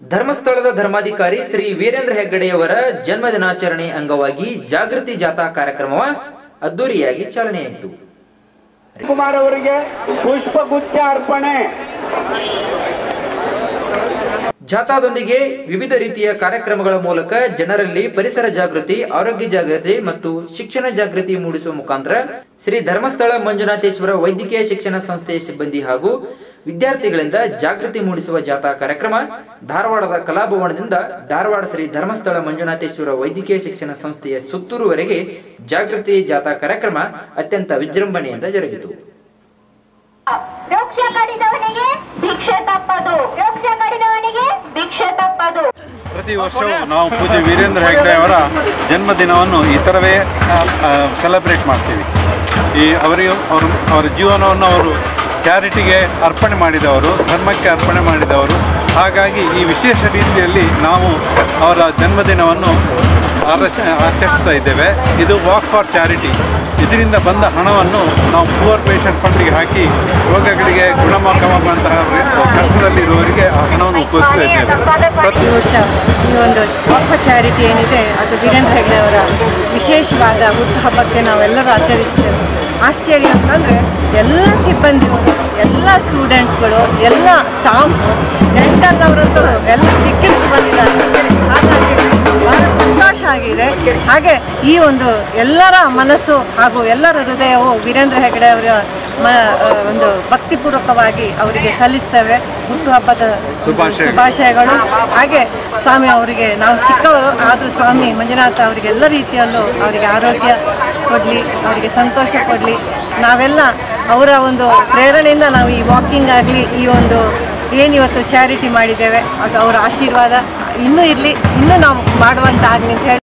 ಧರ್ಮಸ್ಥಳದ ಧರ್ಮಾಧಿಕಾರಿ ಶ್ರೀ ವೀರೇಂದ್ರ ಹೆಗ್ಗಡೆಯವರ ಜನ್ಮ ದಿನಾಚರಣೆ ಅಂಗವಾಗಿ ಜಾಗೃತಿ ಜಾಥಾ ಕಾರ್ಯಕ್ರಮವ ಅದ್ದೂರಿಯಾಗಿ ಚಾಲನೆಯಾಯಿತು ಕುಮಾರ್ ಅವರಿಗೆ ಪುಷ್ಪಗುಚ್ಛ ಅರ್ಪಣೆ ಜಾಥಾದೊಂದಿಗೆ ವಿವಿಧ ರೀತಿಯ ಕಾರ್ಯಕ್ರಮಗಳ ಮೂಲಕ ಜನರಲ್ಲಿ ಪರಿಸರ ಜಾಗೃತಿ ಆರೋಗ್ಯ ಜಾಗೃತಿ ಮತ್ತು ಶಿಕ್ಷಣ ಜಾಗೃತಿ ಮೂಡಿಸುವ ಮುಖಾಂತರ ಶ್ರೀ ಧರ್ಮಸ್ಥಳ ಮಂಜುನಾಥೇಶ್ವರ ವೈದ್ಯಕೀಯ ಶಿಕ್ಷಣ ಸಂಸ್ಥೆಯ ಸಿಬ್ಬಂದಿ ಹಾಗೂ ವಿದ್ಯಾರ್ಥಿಗಳಿಂದ ಜಾಗೃತಿ ಮೂಡಿಸುವ ಜಾಥಾ ಕಾರ್ಯಕ್ರಮ ಧಾರವಾಡದ ಕಲಾಭವನದಿಂದ ಧಾರವಾಡ ಶ್ರೀ ಧರ್ಮಸ್ಥಳ ಮಂಜುನಾಥೇಶ್ವರ ವೈದ್ಯಕೀಯ ಶಿಕ್ಷಣ ಸಂಸ್ಥೆಯ ಸುತ್ತೂರುವರೆಗೆ ಜಾಗೃತಿ ಜಾಥಾ ಕಾರ್ಯಕ್ರಮ ಅತ್ಯಂತ ವಿಜೃಂಭಣೆಯಿಂದ ಜರುಗಿತು ವೃಕ್ಷ ಕಡಿದವನಿಗೆ ಭಿಕ್ಷೆ ತಪ್ಪದು ವೃಕ್ಷ ಕಡಿದವನಿಗೆ ಭಿಕ್ಷೆ ತಪ್ಪದು ಪ್ರತಿ ವರ್ಷವೂ ನಾವು ಪೂಜ್ಯ ವೀರೇಂದ್ರ ಹೆಗ್ಡೆ ಅವರ ಜನ್ಮದಿನವನ್ನು ಈ ಥರವೇ ಸೆಲೆಬ್ರೇಟ್ ಮಾಡ್ತೀವಿ ಈ ಅವರಿಗೆ ಅವರು ಅವರ ಜೀವನವನ್ನು ಅವರು ಚಾರಿಟಿಗೆ ಅರ್ಪಣೆ ಮಾಡಿದವರು ಧರ್ಮಕ್ಕೆ ಅರ್ಪಣೆ ಮಾಡಿದವರು ಹಾಗಾಗಿ ಈ ವಿಶೇಷ ರೀತಿಯಲ್ಲಿ ನಾವು ಅವರ ಜನ್ಮದಿನವನ್ನು ಆರಚ ಆಚರಿಸ್ತಾ ಇದ್ದೇವೆ ಇದು ವಾಕ್ ಫಾರ್ ಚಾರಿಟಿ ಇದರಿಂದ ಬಂದ ಹಣವನ್ನು ನಾವು ಪುವರ್ ಪೇಷಂಟ್ ಫಂಡಿಗೆ ಹಾಕಿ ರೋಗಗಳಿಗೆ ಗುಣಮುಖವಾಗುವಂತಹ ಕಷ್ಟದಲ್ಲಿರುವವರಿಗೆ ಆ ಹಣವನ್ನು ಉಪಯೋಗಿಸ್ತಾ ಇದ್ದೇವೆ ಪ್ರತಿ ಈ ವರ್ಷ ಈ ಒಂದು ಒಬ್ಬ ಚಾರಿಟಿ ಏನಿದೆ ಅದು ವೀರೇಂದ್ರ ಹೆಗ್ಡೆ ಅವರ ವಿಶೇಷವಾದ ಹುಟ್ಟುಹಬ್ಬಕ್ಕೆ ನಾವೆಲ್ಲರೂ ಆಚರಿಸ್ತೇವೆ ಆಶ್ಚರ್ಯ ಅಂತಂದರೆ ಎಲ್ಲ ಸಿಬ್ಬಂದಿಗಳು ಎಲ್ಲ ಸ್ಟೂಡೆಂಟ್ಸ್ಗಳು ಎಲ್ಲ ಸ್ಟಾಫ್ ಡೆಂಟಲ್ ಅವರಂತೂ ಎಲ್ಲ ಟಿಕೆಟ್ ಬಂದಿದ್ದಾರೆ ಹಾಗಾಗಿ ಬಹಳ ಸಂತೋಷ ಆಗಿದೆ ಹಾಗೆ ಈ ಒಂದು ಎಲ್ಲರ ಮನಸ್ಸು ಹಾಗೂ ಎಲ್ಲರ ಹೃದಯವು ವೀರೇಂದ್ರ ಹೆಗ್ಡೆ ಅವರ ಮ ಒಂದು ಭಕ್ತಿಪೂರ್ವಕವಾಗಿ ಅವರಿಗೆ ಸಲ್ಲಿಸ್ತೇವೆ ಹುಟ್ಟುಹಬ್ಬದ ಶುಭಾಶಯಗಳು. ಶುಭಾಶಯಗಳು ಹಾಗೆ ಸ್ವಾಮಿ ಅವರಿಗೆ ನಾವು ಚಿಕ್ಕವರು ಆದರೂ ಸ್ವಾಮಿ ಮಂಜುನಾಥ ಅವರಿಗೆ ಎಲ್ಲ ರೀತಿಯಲ್ಲೂ ಅವರಿಗೆ ಆರೋಗ್ಯ ಕೊಡಲಿ ಅವರಿಗೆ ಸಂತೋಷ ಕೊಡಲಿ ನಾವೆಲ್ಲ ಅವರ ಒಂದು ಪ್ರೇರಣೆಯಿಂದ ನಾವು ಈ ವಾಕಿಂಗ್ ಆಗಲಿ ಈ ಒಂದು ಏನಿವತ್ತು ಚಾರಿಟಿ ಮಾಡಿದ್ದೇವೆ ಅದು ಅವರ ಆಶೀರ್ವಾದ ಇನ್ನೂ ಇರಲಿ ಇನ್ನೂ ನಾವು ಮಾಡುವಂತಾಗಲಿ ಅಂತ ಹೇಳಿ